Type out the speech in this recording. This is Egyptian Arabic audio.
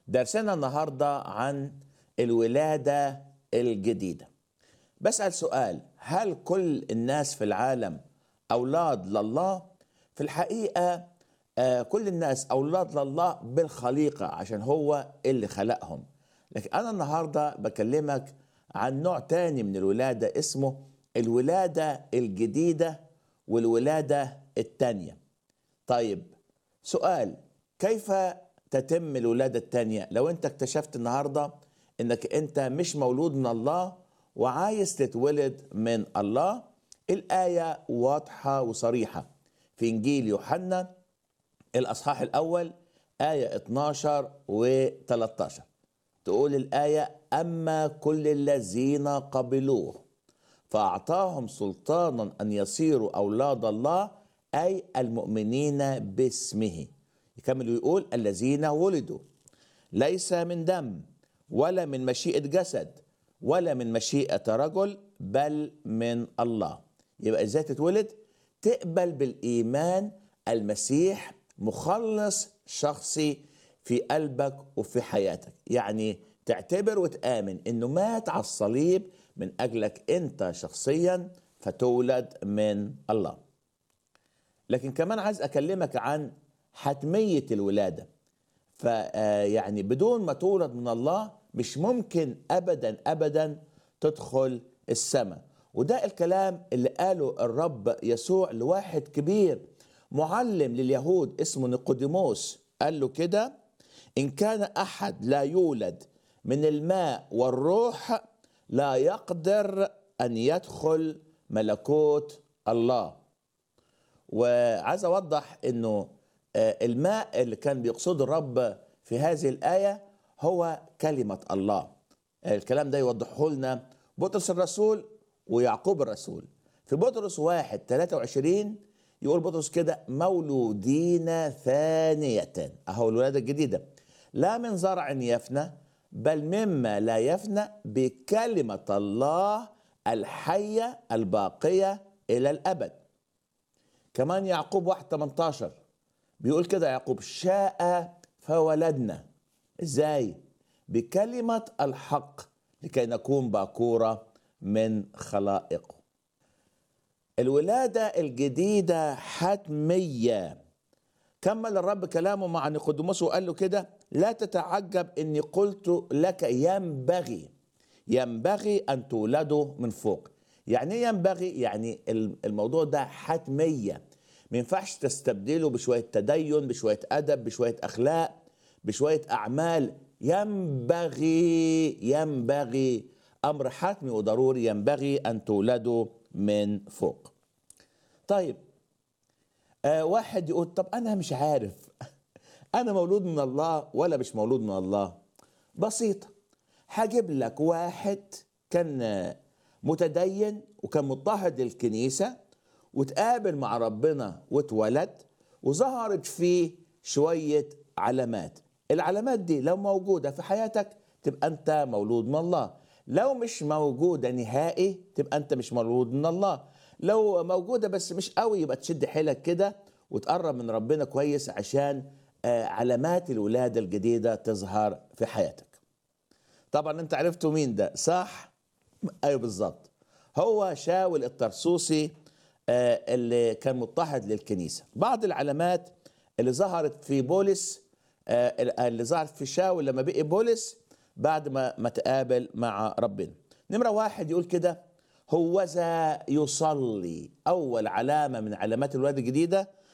درسنا النهارده عن الولاده الجديده بسال سؤال هل كل الناس في العالم اولاد لله في الحقيقه آه، كل الناس اولاد لله بالخليقه عشان هو اللي خلقهم لكن انا النهارده بكلمك عن نوع تاني من الولاده اسمه الولاده الجديده والولاده التانيه طيب سؤال كيف تتم الولادة التانية لو انت اكتشفت النهاردة انك انت مش مولود من الله وعايز تتولد من الله الآية واضحة وصريحة في إنجيل يوحنا الأصحاح الأول آية 12 و 13 تقول الآية أما كل الذين قبلوه فأعطاهم سلطانا أن يصيروا أولاد الله أي المؤمنين باسمه يكمل ويقول الذين ولدوا ليس من دم ولا من مشيئة جسد ولا من مشيئة رجل بل من الله يبقى ازاي تتولد تقبل بالإيمان المسيح مخلص شخصي في قلبك وفي حياتك يعني تعتبر وتآمن انه مات على الصليب من اجلك انت شخصيا فتولد من الله لكن كمان عايز اكلمك عن حتمية الولادة فيعني بدون ما تولد من الله مش ممكن ابدا ابدا تدخل السماء وده الكلام اللي قاله الرب يسوع لواحد كبير معلم لليهود اسمه نيقوديموس قال له كده ان كان احد لا يولد من الماء والروح لا يقدر ان يدخل ملكوت الله وعايز اوضح انه آه، الماء اللي كان بيقصده الرب في هذه الايه هو كلمه الله آه، الكلام ده يوضحه لنا بطرس الرسول ويعقوب الرسول في بطرس واحد 23 يقول بطرس كده مولودين ثانية أهو الولادة الجديدة لا من زرع يفنى بل مما لا يفنى بكلمة الله الحية الباقية إلى الأبد كمان يعقوب 1 18 بيقول كده يعقوب شاء فولدنا ازاي بكلمة الحق لكي نكون باكورة من خلائقه الولادة الجديدة حتمية كمل الرب كلامه مع نيقوديموس وقال له كده لا تتعجب اني قلت لك ينبغي ينبغي ان تولدوا من فوق يعني ايه ينبغي يعني الموضوع ده حتميه ما ينفعش تستبدله بشويه تدين بشويه ادب بشويه اخلاق بشويه اعمال ينبغي ينبغي امر حتمي وضروري ينبغي ان تولدوا من فوق طيب آه واحد يقول طب انا مش عارف انا مولود من الله ولا مش مولود من الله بسيطه هجيب لك واحد كان متدين وكان مضطهد للكنيسه وتقابل مع ربنا واتولد وظهرت فيه شويه علامات العلامات دي لو موجوده في حياتك تبقى انت مولود من الله لو مش موجوده نهائي تبقى انت مش مولود من الله لو موجوده بس مش قوي يبقى تشد حيلك كده وتقرب من ربنا كويس عشان آه، علامات الولاده الجديده تظهر في حياتك طبعا انت عرفتوا مين ده صح ايوه بالظبط هو شاول الطرسوسي آه، اللي كان مضطهد للكنيسه بعض العلامات اللي ظهرت في بولس آه، اللي ظهرت في شاول لما بقي بولس بعد ما ما تقابل مع ربنا نمرة واحد يقول كده هوذا يصلي أول علامة من علامات الولادة الجديدة